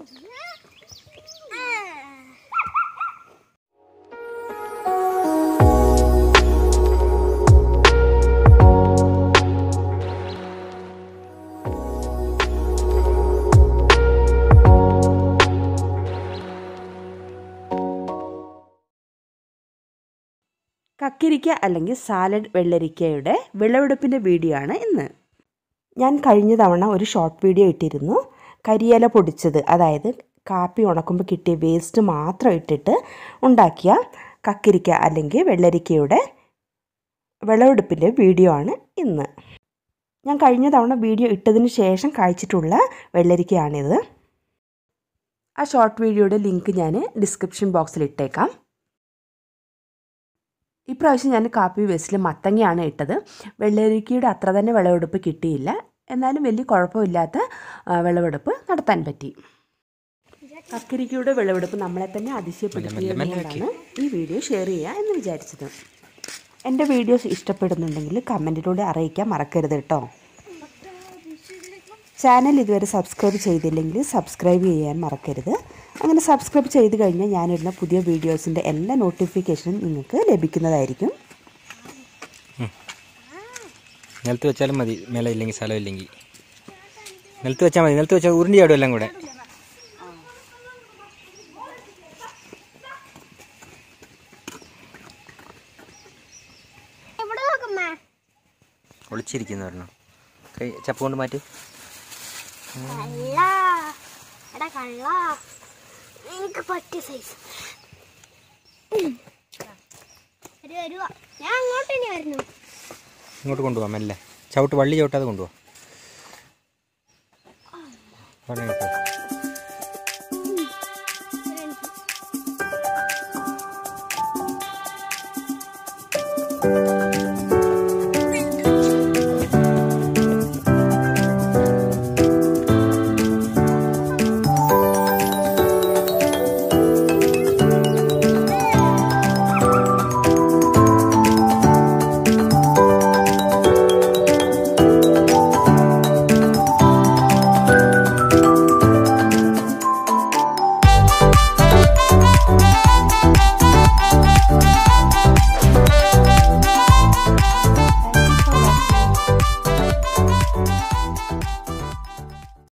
കക്കിരിക്ക അല്ലെങ്കിൽ salad വെള്ളരിക്കയുടെ വിളവെടുപ്പിൻ്റെ video ആണ് ഇന്ന് ഞാൻ കഴിഞ്ഞ തവണ ഒരു ഷോർട്ട് വീഡിയോ ഇട്ടിരുന്നു കരിയില പൊടിച്ചത് അതായത് കാപ്പി ഉണക്കുമ്പോൾ കിട്ടിയ വേസ്റ്റ് മാത്രം ഇട്ടിട്ട് ഉണ്ടാക്കിയ കക്കിരിക്ക അല്ലെങ്കിൽ വെള്ളരിക്കയുടെ വിളവെടുപ്പിൻ്റെ വീഡിയോ ആണ് ഇന്ന് ഞാൻ കഴിഞ്ഞ തവണ വീഡിയോ ഇട്ടതിന് ശേഷം കഴിച്ചിട്ടുള്ള വെള്ളരിക്കയാണിത് ആ ഷോർട്ട് വീഡിയോയുടെ ലിങ്ക് ഞാൻ ഡിസ്ക്രിപ്ഷൻ ബോക്സിൽ ഇട്ടേക്കാം ഇപ്രാവശ്യം ഞാൻ കാപ്പി വേസ്റ്റിൽ മത്തങ്ങയാണ് ഇട്ടത് വെള്ളരിക്കയുടെ അത്ര തന്നെ വിളവെടുപ്പ് കിട്ടിയില്ല എന്നാലും വലിയ കുഴപ്പമില്ലാത്ത ആ, വിളവെടുപ്പ് നടത്താൻ പറ്റി കക്കരിക്കയുടെ വിളവെടുപ്പ് നമ്മളെ തന്നെ അതിശയപ്പെടുത്തിയതുകൊണ്ടാണ് ഈ വീഡിയോ ഷെയർ ചെയ്യുക എന്ന് വിചാരിച്ചത് എൻ്റെ വീഡിയോസ് ഇഷ്ടപ്പെടുന്നുണ്ടെങ്കിൽ കമൻറ്റിലൂടെ അറിയിക്കാൻ മറക്കരുത് കേട്ടോ ചാനൽ ഇതുവരെ സബ്സ്ക്രൈബ് ചെയ്തില്ലെങ്കിൽ സബ്സ്ക്രൈബ് ചെയ്യാൻ മറക്കരുത് അങ്ങനെ സബ്സ്ക്രൈബ് ചെയ്ത് കഴിഞ്ഞാൽ ഞാനിടുന്ന പുതിയ വീഡിയോസിൻ്റെ എല്ലാ നോട്ടിഫിക്കേഷനും നിങ്ങൾക്ക് ലഭിക്കുന്നതായിരിക്കും നിലത്ത് വെച്ചാലും മതി മേലെ ഇല്ലെങ്കിൽ സ്ഥലം ഇല്ലെങ്കിൽ നിലത്ത് വെച്ചാൽ മതി നിലത്ത് വെച്ചാൽ ഉരുണ്ടി ആടും എല്ലാം കൂടെ എവിടെ നോക്കുമ്മേ ഒളിച്ചിരിക്കുന്നു പറഞ്ഞു കൈ ചപ്പ് കൊണ്ട് മാറ്റി കള്ള എടാ കള്ള എനിക്ക് പറ്റിയ സൈസ് വരുവാ ഞാൻ അങ്ങോട്ട് ഇനി വരുന്നു ഇങ്ങോട്ട് കൊണ്ടുപോകാം മെല്ലെ ചവിട്ട് വള്ളി ചവിട്ടാതെ കൊണ്ടുപോകാം പറഞ്ഞു കേട്ടോ ആ